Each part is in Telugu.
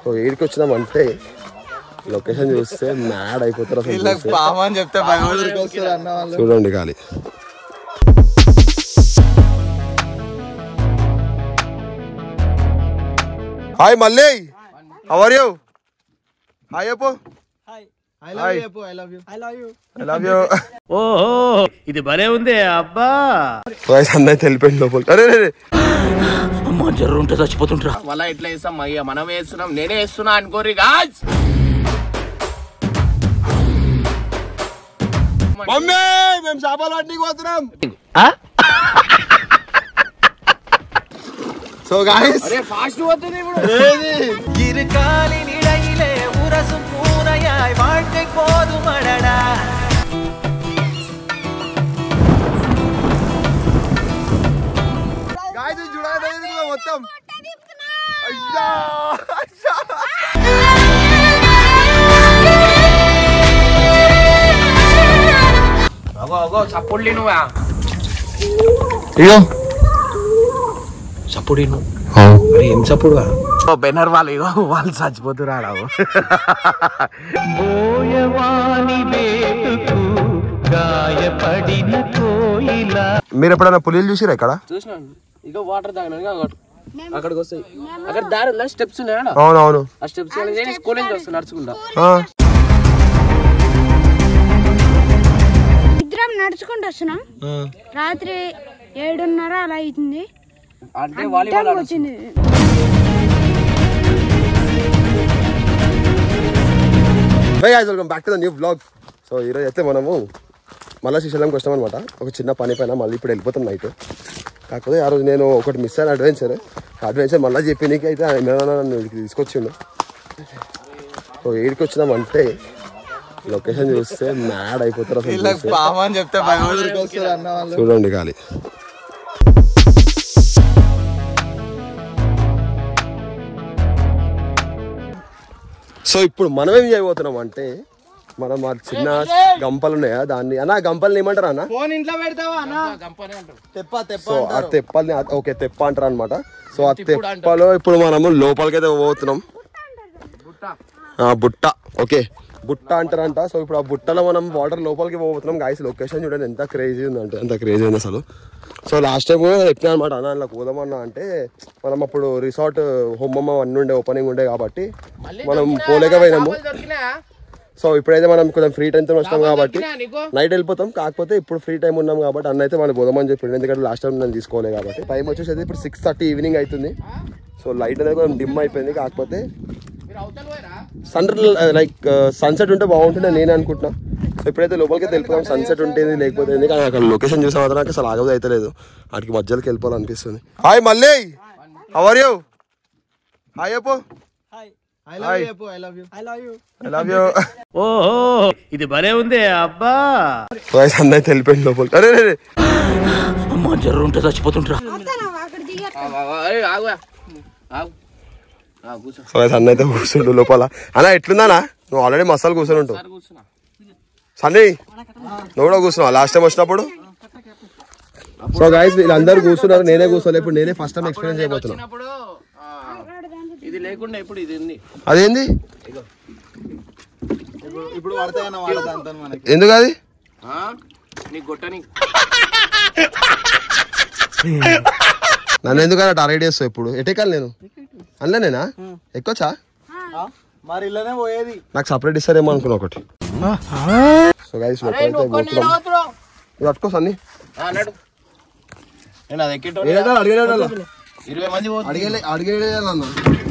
సో ఏడికి వచ్చినామంటే లొకేషన్ చూస్తే మ్యాడ్ అయిపోతారు అసలు వీళ్ళకి చూస్తే. పాము అని చెప్తే భయం వస్తారు అన్న వాళ్ళు చూడండి గాలి హాయ్ మళ్ళీ హవర్ యూ హాయ్ చెప్పు ఐ లవ్ యూ చెప్పు I love you I love you I love you ఓహో ఇది భలే ఉంది అబ్బా అన్నయ్య తెలిపోయింది లోపలికి అరే అరే, అరే. అమ్మా జర్రు ఉంటే చచ్చిపోతుంటరా మళ్ళా ఎట్లా వేస్తాం అయ్యా మనం వేస్తున్నాం నేనే వేస్తున్నా అనుకోరి గాజ్ మమ్మీ మేము చేపలు పట్టడానికి పోతున్నాం సో గాయస్ అరే ఫాస్ట్ పోతుంది ఇప్పుడు இருக்காலின் இடையிலே உரசும் பூனையாய் வாழ்க்கை போதும் அடடா గాయస్ చూడాలి మొత్తం అయ్యా అగో అగో చప్పుడు నువ్వా ఇగో చప్పుడు నువ్వు అరే ఏం చప్పుడుగా ఓ బెనర్ వాళ్ళు ఇగో వాళ్ళు చచ్చిపోతున్నారు మీరు ఎప్పుడైనా పులిలు చూసిరా ఇక్కడ చూసినాను ఇక వాటర్ తాగినాను అక్కడ అక్కడికి వస్తాయి అక్కడ దారి ఉందా స్టెప్స్ ఉన్నాయా అవునవును ఆ స్టెప్స్ స్కూల్ నుంచి వస్తాను నడుచుకుంటా ఆ. ఇద్దరం నడుచుకుంటూ వస్తున్నాం రాత్రి ఏడున్నర అలా అవుతుంది అంటే వాలీబాల్ అడ్డం వచ్చింది hey guys welcome back to the new blog so ఈరోజు అయితే మనము మళ్ళీ శ్రీశైలంకి వచ్చాం అనమాట ఒక చిన్న పని పైన మళ్ళీ ఇప్పుడు వెళ్ళిపోతాం నైట్ కాకపోతే ఆ రోజు నేను ఒకటి మిస్ అయిన అడ్వెంచర్ అడ్వెంచర్ మళ్ళీ చెప్పినకి అయితే ఆయన నన్ను ఇక్కడికి తీసుకొచ్చిండు సో ఏడికి వచ్చినామంటే లొకేషన్ చూస్తే మ్యాడ్ అయిపోతారు అసలు వీళ్ళకి చూస్తే. పాము అని చెప్తే భయం వస్తారు అన్న వాళ్ళు చూడండి గాలి సో ఇప్పుడు మనం ఏం చేయబోతున్నాం అంటే మనం ఆ చిన్న గంపలు ఉన్నాయా దాన్ని అన్న ఆ గంపల్ని ఏమంటారు అన్న ఫోన్ ఇంట్లో పెడతావా అన్న తెప్ప తెప్ప సో ఆ తెప్పల్ని ఆ- ఓకే తెప్ప అంటారు అనమాట సో ఆ తెప్పలో ఇప్పుడు మనము లోపలికైతే పోతున్నాం ఆ, బుట్ట ఓకే బుట్ట అంటారంట సో ఇప్పుడు ఆ బుట్టలో మనం వాటర్ లోపలికి పోతున్నాం గాయస్ లొకేషన్ చూడండి ఎంత క్రేజీ ఉందంటే ఎంత క్రేజీ ఉంది అసలు సో లాస్ట్ టైం కూడా చెప్పినా అనమాట అన్న ఇలా పోదామన్నా అంటే మనం అప్పుడు రిసార్ట్ హోమమ్మ అన్నీ ఉండే ఓపెనింగ్ ఉండే కాబట్టి మనం పోలేకపోయినాము సో ఇప్పుడైతే మనం కొంచెం ఫ్రీ టైంతో వచ్చినాం కాబట్టి నైట్ వెళ్ళిపోతాం కాకపోతే ఇప్పుడు ఫ్రీ టైం ఉన్నాం కాబట్టి అన్న అయితే మనం పోదామని చెప్పిండు ఎందుకంటే లాస్ట్ టైం నేను తీసుకోలే కాబట్టి టైం వచ్చేసి అయితే ఇప్పుడు సిక్స్ థర్టీ ఈవినింగ్ అవుతుంది సో లైట్ అనేది కొంచెం డిమ్ అయిపోయింది కాకపోతే సన్ లైక్ సన్సెట్ ఉంటే బాగుంటుండే నేను అనుకుంటున్నా సో ఇప్పుడైతే లోపలికి వెళ్ళిపోతాం సన్సెట్ ఉంటుంది లేకపోతే ఏంది కానీ అక్కడ లొకేషన్ చూసే మాత్రం నాకు అసలు ఆగదు అయితే లేదు వాటికి మధ్యలోకి వెళ్ళిపోవాలనిపిస్తుంది హాయ్ మళ్ళీ హవర్ యూ హాయ్ చెప్పు ఐ లవ్ యూ చెప్పు I love you I love you I love you ఓహో ఇది భలే ఉంది అబ్బా అన్న అయితే వెళ్ళిపోయింది లోపలికి అరే అరే, అరే. అమ్మా జర్రు ఉంటే చచ్చిపోతుంటరా అక్కడ దిగి ఆగు ఆగు ఆ, కూర్చో సో అన్న అయితే కూర్చుండు లోపల అన్న ఎట్లుందానా నువ్వు ఆల్రెడీ మసాలా కూర్చొని ఉంటావు సార్ కూర్చున్నా సన్నీ నువ్వు కూడా కూర్చున్నావు లాస్ట్ టైం వచ్చినప్పుడు సో గైస్ వీళ్ళందరూ కూర్చున్నారు నేనే కూర్చోలే ఇప్పుడు నేనే ఫస్ట్ టైం ఎక్స్పీరియన్స్ చేయబోతున్నా వచ్చినప్పుడు ఆ, ఇది లేకుండా ఇప్పుడు ఇది ఉంది అదేంది ఇప్పుడు పడతాయన్న వాడతా అంతా మనకి ఎందుకు అది ఆ? నీ గొట్టని నన్ను ఎందుకన్నా టార్గెట్ చేస్తావు ఇప్పుడు ఎటెక్కాలి నేను అందులోనేనా ఎక్కొచ్చా మరి ఇల్లనే పోయేది నాకు సపరేట్ ఇస్తారేమో అనుకున్నా ఒకటి సో గైస్ లోపలైతే పోతున్నాం ఇది పట్టుకో సన్నీ అన్నాడు నేను అది ఎక్కేటో ఏడేదాలు అడిగేదాలు ఇరవై మంది పోతుంది అడిగే అడిగేదాలన్నా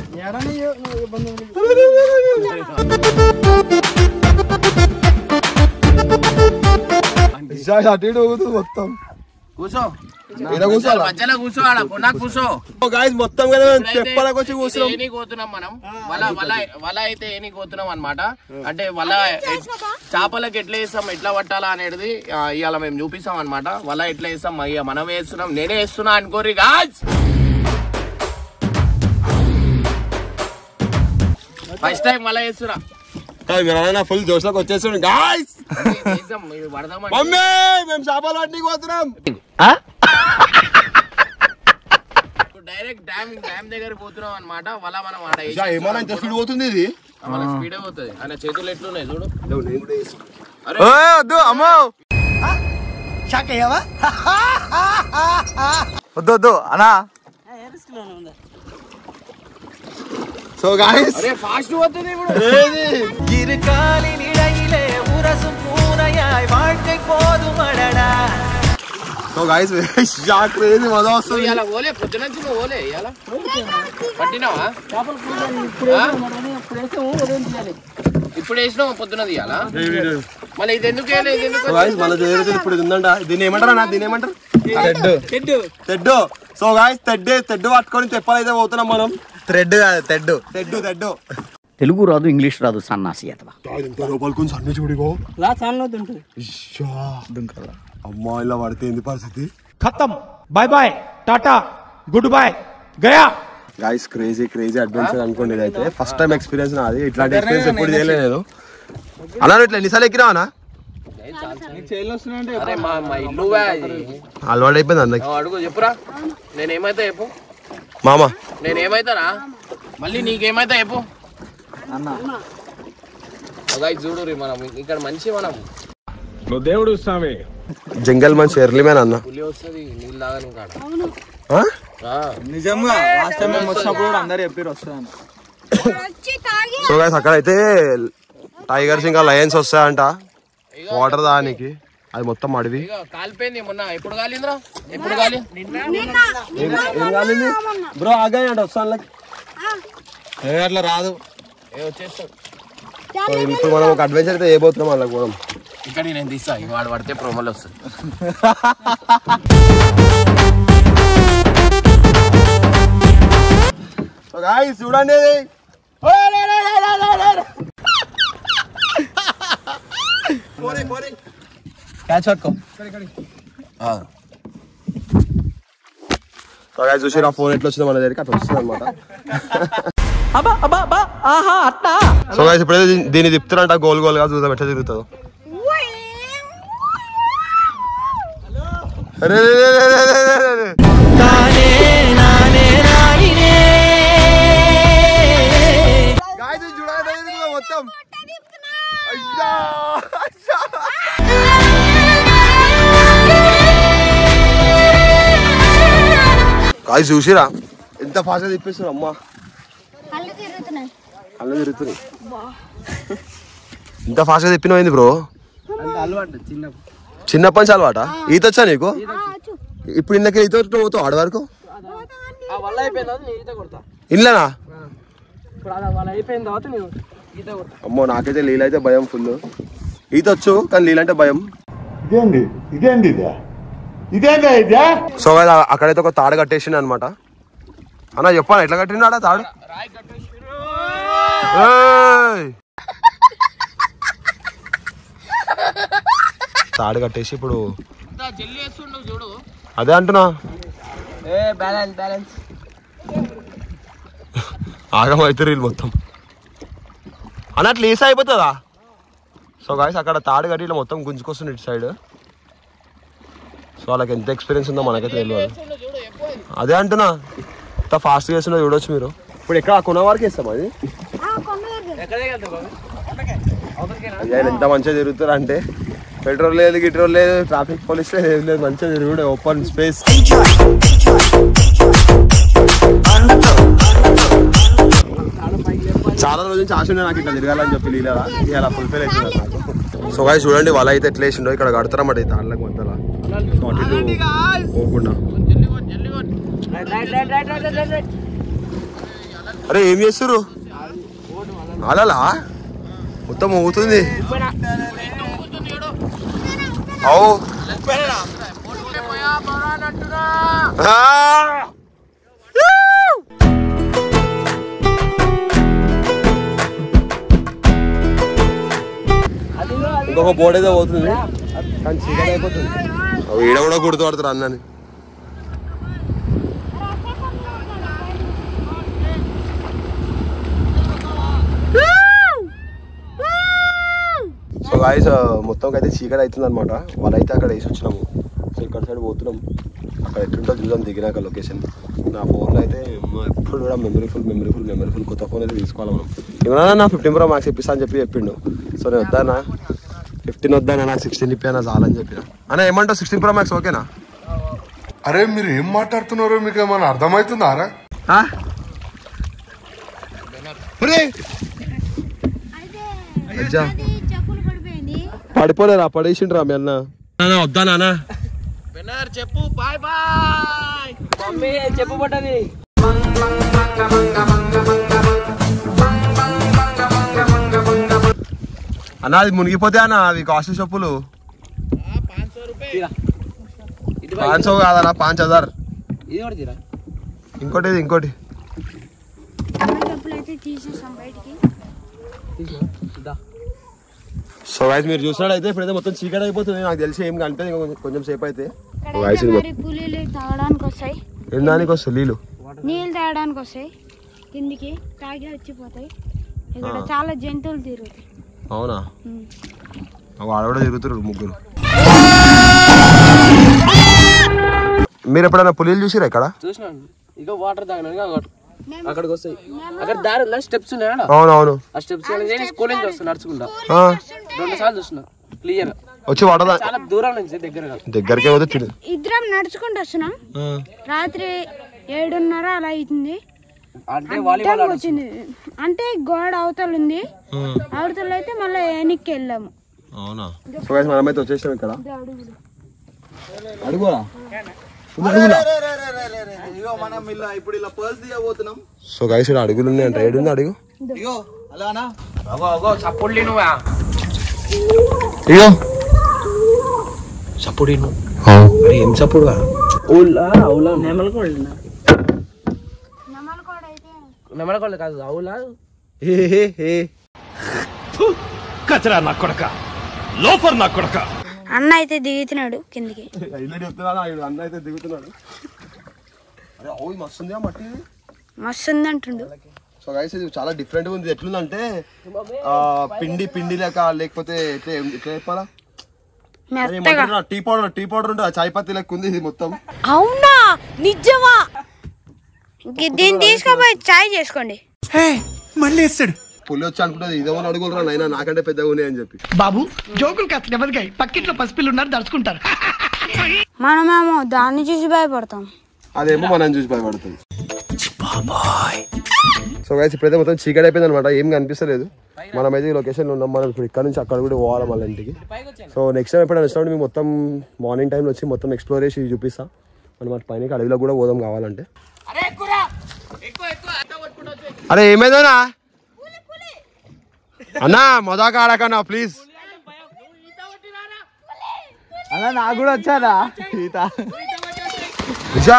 అటు ఇటు ఊగుతుంది మొత్తం కూర్చో ఈడ కూర్చోవాలా? మధ్యలో కూర్చో ఆడ కొన్నా కూర్చో గాయస్ మొత్తం కదా తెప్పలకు వచ్చి కూర్చున్నాం ఏని కోతున్నాం మనం వల వల వల అయితే ఏని కోతున్నాం అన్నమాట అంటే వల ఎట్- చేపలకు ఎట్లా వేస్తాం ఎట్లా పట్టాలా అనేది ఆ, ఇవాళ మేము చూపిస్తాం అన్నమాట వల ఎట్లా వేస్తాం అయ్యా మనం వేస్తున్నాం నేనే వేస్తున్నా అనుకోరి గాజ్ ఫస్ట్ టైం వల వేస్తున్నా మీరు ఫుల్ జోష్లోకి వచ్చేసాడు గాయస్ ఇది వేస్తాం, ఇది పడదామని మమ్మీ మేము చేపలు పట్టడానికి పోతున్నాం డైరెక్ట్ డ్యామ్ డ్యామ్ దగ్గర పోతున్నాం అనమాట వల మనం ఆడ ఇజా, ఏమన్నా ఇంత స్పీడ్ పోతుంది ఇది మన స్పీడే పోతుంది ఆయన చేతులు ఎట్లున్నాయి చూడు ఓయ్, వద్దు అమ్మో వద్దు వద్దు అనా సో గాయస్ అరే ఫాస్ట్ పోతుంది ఇప్పుడు సో గాయస్ షాక్ క్రేజీ మజా నువ్వు వస్తుంది ఇలా ఓలే పొద్దున నుంచి నువ్వు ఓలే ఇలా పట్టినావా ఇప్పుడు వేసినావు పొద్దున తీయాలా మళ్ళీ ఇది ఎందుకు వేయలేదు ఇది ఎందుకు సో గాయస్ మన జరుగుతుంది ఇప్పుడు ఇది ఉందంట దీన్ని ఏమంటారా నా దీన్ని ఏమంటారు తెడ్ తెడ్డు సో గాయస్ తెడ్డే తెడ్డు పట్టుకొని తెప్పాలైతే పోతున్నాం మనం థ్రెడ్ కాదు తెడ్డు తెడ్డు తెడ్డు తెలుగు రాదు ఇంగ్లీష్ రాదు సన్నాసి అతవా ఇంత లోపల కొంచెం అన్ని చూడిగో ఇష్షా. అమ్మా ఇలా పడితే ఏంది పరిస్థితి खत्म बाय बाय टाटा गुड बाय गया గాయస్ క్రేజీ క్రేజీ అడ్వెంచర్ అనుకోండి ఇదైతే ఫస్ట్ టైం ఎక్స్పీరియన్స్ నాది ఇట్లాంటి ఎక్స్పీరియన్స్ ఎప్పుడు చేయలేదు నేను అన్నారు ఇట్లా ఎన్నిసార్లు ఎక్కినావా చేయాలి వస్తున్నాయంటే అరే మా మా ఇల్లు వే ఇది. అలవాటు అయిపోయింది అందరికి ఆ, అడుగు చెప్పురా నేను ఏమైతే చెప్పు మామ నేను ఏమైతారా మళ్ళీ నీకేమైతే చెప్పు అన్న ఒక చూడు రీ మనం ఇక్కడ మంచి మనం జంగల్ మంచి ఎర్లీ మ్యాన్ అన్న పులి వస్తుంది నీళ్ళు తాగని కాడ ఆ? ఆ, నిజంగా లాస్ట్ టైం మేము వచ్చినప్పుడు కూడా అందరు చెప్పారు వస్తాయని వచ్చి తాగి సో గాయస్ అక్కడైతే టైగర్స్ ఇంకా లయన్స్ వస్తాయంట వాటర్ దానికి అది మొత్తం అడవి ఇక కాలిపోయింది మొన్న ఎప్పుడు కాలిందిరా ఎప్పుడు కాలి బ్రో ఆగాయంట వస్తాను ఏ అట్లా రాదు ఏ వచ్చేస్తాం సో ఇప్పుడు మనం ఒక అడ్వెంచర్ అయితే చేయబోతున్నాం అలా కూడా ఇక్కడ నేను తీస్తా ఇక వాడు పడితే ప్రోమోలు వస్తుంది సో గాయస్ చూడండి ఇది. క్యాచ్ పట్టుకో సో గాయస్ చూసి నా ఫోన్ ఎట్లా వచ్చిందో మన దగ్గరికి అట్లా వస్తుంది అనమాట సో గాయస్ ఇప్పుడైతే దీన్ని- దీన్ని తిప్పుతారంట గోల్ గోల్ గా చూద్దాం ఎట్లా తిరుగుతుందో అరే రే రే రే రే రే రే రే. గాయస్ ఇది చూడండి ఇది కూడా మొత్తం అయ్యా అయ్యా గాయస్ చూసిరా ఎంత ఫాస్ట్ గా తిప్పేస్తారు అమ్మా కళ్ళు తిరుగుతున్నాయి కళ్ళు తిరుగుతున్నాయి ఇంత ఫాస్ట్ గా తిప్పినమైంది బ్రో చిన్నప్పటి నుంచి అలవాట ఈత వచ్చా నీకు ఇప్పుడు ఇందాక ఈత వచ్చి పోతావు ఆడ వరకు ఇల్లనా అమ్మో నాకైతే నీళ్ళు అయితే భయం ఫుల్ ఈత వచ్చు కానీ నీళ్ళంటే భయం ఇదేంది ఇదేంది ఇదే ఇదేందా ఇదే సో అది అక్కడైతే ఒక తాడు కట్టేసిండు అనమాట అన్న చెప్పాను ఎట్లా కట్టినాడా తాడు ఏయ్! తాడు కట్టేసి ఇప్పుడు జల్లి వేస్తుండవు చూడు అదే అంటున్నా ఏ బ్యాలెన్స్ బ్యాలెన్స్ ఆగం అవుతారు వీళ్ళు మొత్తం అన్నట్లు ఈసా అయిపోతుందా సో గాయస్ అక్కడ తాడు కట్టి ఇలా మొత్తం గుంజుకొస్తుంది ఇటు సైడ్ సో వాళ్ళకి ఎంత ఎక్స్పీరియన్స్ ఉందో మనకైతే తెలియదు అదే అంటున్నా ఎంత ఫాస్ట్గా చేస్తుందో చూడొచ్చు మీరు ఇప్పుడు ఎక్కడ కొన్న వారికి ఇస్తాం అది అయ్యా వీళ్ళు ఎంత మంచిగా తిరుగుతారు అంటే పెట్రోల్ లేదు గిట్రోల్ లేదు ట్రాఫిక్ పోలీస్ లేదు ఏం లేదు మంచిగా తిరుగుడే ఓపెన్ స్పేస్ చాలా రోజుల నుంచి ఆశ ఉండే నాకు ఇట్లా తిరగాలని చెప్పి లీలా ఇలా ఫుల్ఫిల్ అవుతుంది నాకు సో గాయ చూడండి వాళ్ళ అయితే ఎట్లా వేసిండో ఇక్కడ కడతారన్నమాట ఈ తాళ్ళకి మధ్యలో సో అటు ఇటు పోకుండా అరే ఏం చేస్తారు అలా మొత్తం ఊగుతుంది అవు ఆ! ఇంకొక బోర్డు ఏదో పోతుంది కానీ చీకటి అయిపోతుంది అవి ఈడ కూడా గుర్తుపడతారు అన్నని సో గాయస్ మొత్తం అయితే చీకటి అవుతుంది అనమాట వాళ్ళైతే అక్కడ వేసి వచ్చినాము సో ఇక్కడ సైడ్ పోతున్నాం అక్కడ ఎట్లుంటో చూద్దాం దిగినాక లొకేషన్ నా ఫోన్లో అయితే అమ్మ ఎప్పుడు కూడా memory full memory full memory full కొత్త ఫోన్ అయితే తీసుకోవాలి మనం ఏమన్నా నా ఫిఫ్టీన్ ప్రో మ్యాక్స్ ఇప్పిస్తా అని చెప్పి చెప్పిండు సో నేను వద్దానా ఫిఫ్టీన్ వద్దానా నాకు సిక్స్టీన్ ఇప్పానా చాలని చెప్పిన అన్న ఏమంటావు సిక్స్టీన్ ప్రో మ్యాక్స్ ఓకేనా అరే మీరు ఏం మాట్లాడుతున్నారో మీకు ఏమైనా అర్థమవుతుందా రా అయితే అది చెప్పులు పడిపోయింది పడిపోలేరా పడేసిండ్రా మీ అన్న వద్దా నానా బెనర్ చెప్పు బాయ్ బాయ్ మమ్మీ చెప్పు పట్టది అన్న అది మునిగిపోతే అన్న అవి కాస్ట్ చెప్పులు పాంచ్ సో కాదన్నా పాంచ్ హజార్ ఇది కూడా తీరా ఇంకోటి ఇది, ఇంకోటి చెప్పులు అయితే తీసేసాం బయటికి సో గైస్ మీరు చూసినట్టయితే ఇప్పుడైతే మొత్తం చీకటి అయిపోతుంది నాకు తెలిసి ఏం కనిపించదు ఇంకా కొంచెం- కొంచెం సేపు అయితే ఇక్కడ వయసు అయితే మరి పులీలు తాగడానికి వస్తాయి ఏం దానికి వస్తుంది నీళ్ళు నీళ్ళు తాగడానికి వస్తాయి కిందికి తాగి వచ్చిపోతాయి ఇక్కడ ఆ. చాలా జంతువులు తిరుగుతాయి అవునా ఉమ్. వాడు కూడా తిరుగుతున్నారు ముగ్గురు మీరు ఎప్పుడైనా పులిలు చూసిరా ఇక్కడ చూసినాను ఇక వాటర్ తాగినాను ఇక అక్కడ- అక్కడికి వస్తాయి అక్కడ దారిలో స్టెప్స్ ఉన్నాయి ఆడ అవునవును ఆ స్టెప్స్ అనేది స్కూల్ నుంచి వస్తాను నడుచుకుంటా ఆ, రెండు సార్లు చూసిన క్లియర్ వచ్చి వడదా చాలా దూరం నుంచి దగ్గర కాదు దగ్గరికి పోతే తిని ఇద్దరం నడుచుకుంటూ వస్తున్నాం రాత్రి ఏడున్నర అలా అవుతుంది అంటే వాలీబాల్ అడ్డం వచ్చింది అంటే గోడ అవతల ఉంది అవతల అయితే మళ్ళీ వెనక్కి వెళ్ళాము అవునా సో గైస్ మనమైతే వచ్చేసాం ఇక్కడ ఇది అడుగులు అడుగురా మనం ఇలా ఇప్పుడు ఇలా పర్స్ తీయబోతున్నాం సో గైస్ ఇక్కడ అడుగులు ఉన్నాయంట ఏడుంది అడుగు ఇగో అలానా అగో అగో సప్పుడు నువ్వా ఇగో సప్పుడు ఏం సప్పుడు ఊళ్ళా అవులా నెమలకోళ్ళ నమ్మలకోడ అయితే నెమలకోళ్ళ కాదు అవులా కచరా నా కొడక లోఫర్ నా కొడక అన్న అయితే దిగుతున్నాడు కిందికి హైలైట్ చెప్తున్నా అన్న అయితే దిగుతున్నాడు అరే ఓ మస్తుంది మట్టి ఇది. మస్తు ఉంది అంటుండు సో గైస్ ఇది చాలా డిఫరెంట్ ఉంది ఎట్లుందంటే ఆ, పిండి పిండి లేక లేకపోతే ఎట్లా ఎట్లా చెప్పాలా మెత్తగా టీ పౌడర్ టీ పౌడర్ ఉంటుంది చాయ్ పత్తి లెక్క ఉంది ఇది మొత్తం అవునా నిజమా ఇంక దీన్ని తీసుకుపోయి చాయ్ చేసుకోండి పులి వచ్చి అనుకుంటుంది ఇదేమో అడుగులరా నైనా నాకంటే పెద్దగా ఉన్నాయి అని చెప్పి బాబు జోకులు కాస్త నెమ్మదిగా పక్కింట్లో పసిపిల్లు ఉన్నారు దడుచుకుంటారు మనమేమో దాన్ని చూసి భయపడతాం అదేమో మనం చూసి భయపడుతుంది సో గైస్ ఇప్పుడైతే మొత్తం చీకటి అయిపోయింది అనమాట ఏం కనిపిస్తలేదు మనమైతే ఈ లొకేషన్లో ఉన్నాం మనం ఇప్పుడు ఇక్కడ నుంచి అక్కడ కూడా పోవాలి మళ్ళీ ఇంటికి సో నెక్స్ట్ టైం ఎప్పుడైనా వచ్చినప్పుడు మేము మొత్తం మార్నింగ్ టైంలో వచ్చి మొత్తం ఎక్స్ప్లోర్ చేసి చూపిస్తా మనం అటు పైన అడవిలో కూడా పోదాం కావాలంటే అరే ఏమైందనా అన్నా మజాక ఆడకన్నా ప్లీజ్ అలా నాకు కూడా వచ్చారా ఈత నిజా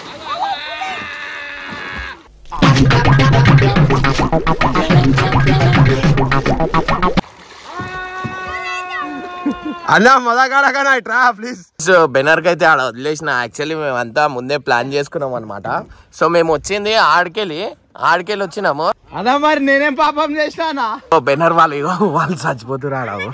అన్నా మజాక ఆడకన్నా ఇట్రా ప్లీజ్ సో బెనర్కి అయితే ఆడ వదిలేసిన యాక్చువల్లీ మేమంతా ముందే ప్లాన్ చేసుకున్నాం అనమాట సో మేము వచ్చింది ఆడికెళ్ళి ఆడికెళ్ళి వచ్చినాము అదా మరి నేనేం పాపం చేసినానా ఓ బెనర్ వాళ్ళు ఇగో వాళ్ళు చచ్చిపోతున్నారు ఆడ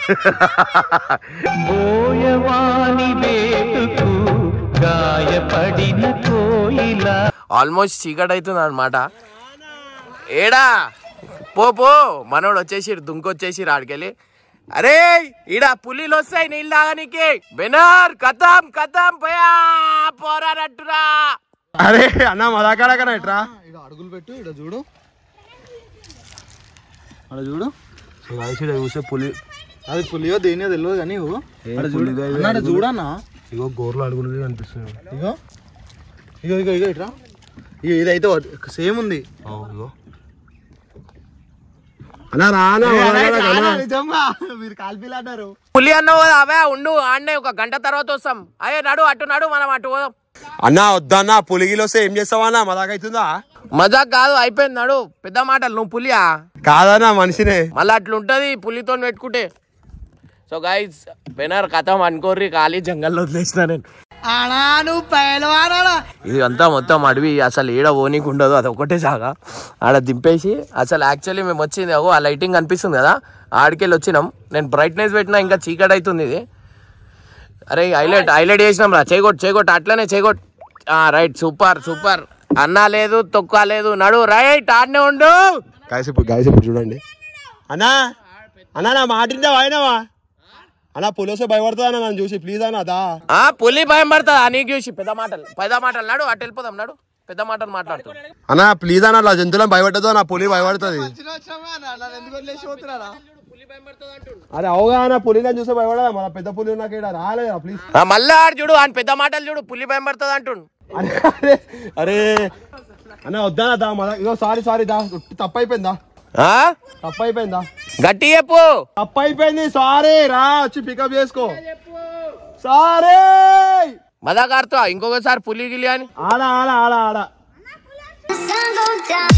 ఆల్మోస్ట్ చీకటి అవుతుంది అనమాట ఏడా పో పో మనోడు వచ్చేసి దుంకొచ్చేసి ఆడికెళ్ళి అరే ఈడ పులిలు వస్తాయి నీళ్ళు తాగనీకి బెనర్ కథం కథం పోయా పోరానట్టురా అరే అన్న మజాక ఆడకన్నా ఇట్రా ఇక్కడ అడుగులు పెట్టు ఇక్కడ చూడు అక్కడ చూడు చూసే పులి అది పులియో దేనియో తెలియదు కానీ ఇగో. అక్కడ చూడు పులిదో ఇదో అన్న, అక్కడ చూడన్నా ఇగో గోర్లు అడుగులు కనిపిస్తుంది ఇగో ఇగో ఇగో ఇగో ఇట్రా ఇగో ఇదైతే సేమ్ ఉంది ఇగో అన్నా రానా నిజంగా మీరు కాల్పిలు అంటారు పులి అన్నావు కదా అవే ఉండు ఆడనే ఒక గంట తర్వాత వస్తాం అయ్యే నడు అటు నడు మనం అటు పోదాం అన్నా వద్దన్నా పులిగిలు వస్తే ఏం చేస్తావా అన్న మజాక్ అవుతుందా మజాక్ కాదు అయిపోయింది నడు పెద్ద మాటలు నువ్వు పులియా కాదన్నా మనిషినే మళ్ళీ అట్లుంటది పులితో పెట్టుకుంటే సో గైస్ బెనర్ కథం అనుకోర్రి ఖాళీ జంగల్లో వదిలేసిన నేను ఇది అంతా మొత్తం అడవి అసలు ఏడ ఓనికి ఉండదు అది ఒకటే జాగా ఆడ దింపేసి అసలు యాక్చువల్లీ మేము వచ్చింది అగో ఆ లైటింగ్ కనిపిస్తుంది కదా ఆడికెళ్ళి వచ్చినాం నేను బ్రైట్నెస్ పెట్టినా ఇంకా చీకటి అవుతుంది ఇది అరే హైలైట్ హైలైట్ చేసినాం రా చేయగొట్టు చేయగొట్టు అట్లనే చేయగొట్టు ఆ రైట్ సూపర్ సూపర్ అన్నా లేదు తొక్క లేదు నడు రైట్ ఆడనే ఉండు గాయస్ ఇప్పుడు గాయస్ ఇప్పుడు చూడండి అన్నా అన్నా నా మాట ఇందా వాయినావా అన్నా పులిసే భయపడుతుందా అన్న నన్ను చూసి ప్లీజ్ అన్న దా ఆ పులి భయం పడుతుందా నీకు చూసి పెద్ద మాటలు పెద్ద మాటలు నడు అటు వెళ్ళిపోదాం నడు పెద్ద మాటలు మాట్లాడుతూ అన్నా ప్లీజ్ అన్న అట్లా జంతువులను భయపడదు నా పులి భయపడుతుంది అరే అవుగా అన్న పులిని చూస్తే భయపడదా మన పెద్ద పులి నాకు ఇక్కడ రాలేదా ప్లీజ్ ఆ, మళ్ళా ఆడు చూడు ఆయన పెద్ద మాటలు చూడు పులి భయం పడుతుంది అంటుండు అరే అరే అరే అన్న వద్దా దా మన ఇగో సారీ సారీ దా తప్పు అయిపోయిందా ఆ? తప్పు అయిపోయిందా గట్టి చెప్పు తప్పు అయిపోయింది సారీ రా వచ్చి పికప్ చేసుకో సారీ మదాకారుతో ఇంకొకసారి పులి గిలి అని ఆడ ఆడ ఆడ ఆడ Sun goes down.